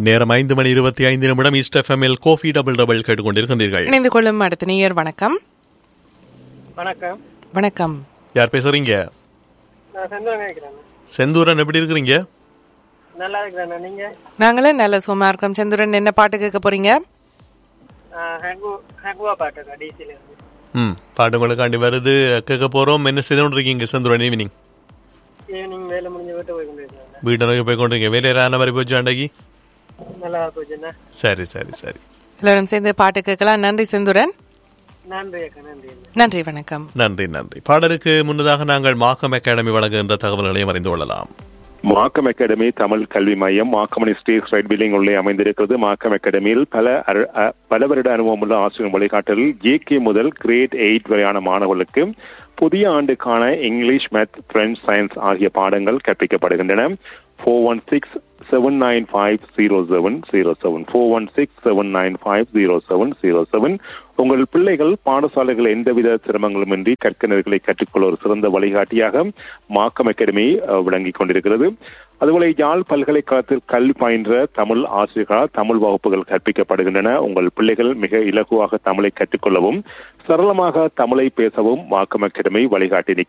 நேரம் ஐந்து மணி இருபத்தி ஐந்து நிமிடம் east FML coffee double double கேட்டுக்கொண்டிருக்கின்றீர்கள் இணைந்து கொள்ளும் அடுத்த நேயர் வணக்கம் வணக்கம் வணக்கம் யார் பேசுறீங்க நான் செந்தூரன் இருக்கிறேன் செந்தூரன் எப்படி இருக்கிறீங்க நல்லா இருக்கிறேன் நீங்க நாங்களும் நல்ல சும்மா இருக்கோம் செந்துரன் என்ன பாட்டு கேட்க போறீங்க ஹேங்கு ஹேங்குவா பாட்டு டிசில இருந்து ம் பாட்டு உங்களுக்காண்டி வருது கேட்க போறோம் என்ன செய்து கொண்டிருக்கீங்க செந்தூரன் ஈவினிங் ஈவினிங் வேலை முடிஞ்சு வீட்டு போய் கொண்டு இருக்கிறேன் வீட்டு நோக்கி போய் கொண்டிருக்கீங்க வேலை யாரான மாதிரி போச்சு அன்றைக்கு நல்லா போச்சுண்ணா சரி சரி சரி எல்லாரும் சேர்ந்து பாட்டு கேட்கலாம் நன்றி செந்துரன் நன்றி அக்கா நன்றி நன்றி வணக்கம் நன்றி நன்றி பாடலுக்கு முன்னதாக நாங்கள் மாக்கம் அகாடமி வழங்குகின்ற தகவல்களையும் அறிந்து கொள்ளலாம் மாக்கம் அகாடமி தமிழ் கல்வி மையம் மாக்கமணி ஸ்டேட் ரைட் பில்டிங் உள்ளே அமைந்திருக்கிறது மாக்கம் அகாடமியில் பல அரு- அ- பல வருட அனுபவம் உள்ள ஆசிரியர் வழிகாட்டலில் ஜேகே முதல் கிரேட் எயிட் வரையான மாணவர்களுக்கு புதிய ஆண்டுக்கான இங்கிலீஷ் மேத் பிரெஞ்ச் சயின்ஸ் ஆகிய பாடங்கள் கற்பிக்கப்படுகின்றன four one six seven nine five zero seven zero seven four one six seven nine five zero seven zero seven உங்கள் பிள்ளைகள் பாடசாலைகள் எந்தவித சிரமங்களுமின்றி கற்கனர்களை கற்றுக்கொள்ள ஒரு சிறந்த வழிகாட்டியாக மாக்கம் அகாடமி அஹ், விளங்கிக் கொண்டிருக்கிறது அதுபோல யாழ் பல்கலைக்கழகத்தில் கல்வி பயின்ற தமிழ் ஆசிரியர்களால் தமிழ் வகுப்புகள் கற்பிக்கப்படுகின்றன உங்கள் பிள்ளைகள் மிக இலகுவாக தமிழை கற்றுக்கொள்ளவும் சரளமாக தமிழை பேசவும் மாக்கம் அகாடமி வழிகாட்டி